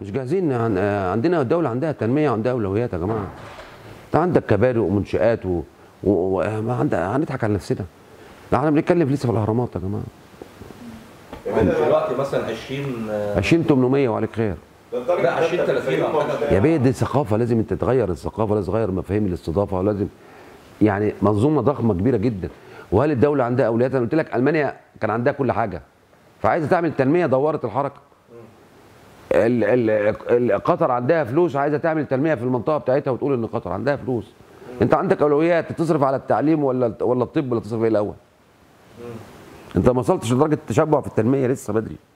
مش جاهزين عن- آه، عندنا الدوله عندها تنميه وعندها اولويات يا جماعه انت عندك كباري ومنشات و... و... و... ما عند... هنضحك على نفسنا ده احنا بنتكلم لسه في الاهرامات يا جماعه دلوقتي مثلا 20 آه، 20 800 وعليك خير لا 20 30 أو حاجة. يا بيه دي ثقافه لازم انت تغير الثقافه لازم تغير مفاهيم الاستضافه ولازم يعني منظومه ضخمه كبيره جدا وهل الدوله عندها اولويات انا قلت لك المانيا كان عندها كل حاجه فعايزه تعمل تنميه دورت الحركه ال- ال- ال- قطر عندها فلوس عايزه تعمل تنميه في المنطقه بتاعتها وتقول ان قطر عندها فلوس انت عندك اولويات تصرف على التعليم ولا ولا الطب ولا تصرف ايه الاول انت ما وصلتش لدرجه التشبع في التنميه لسه بدري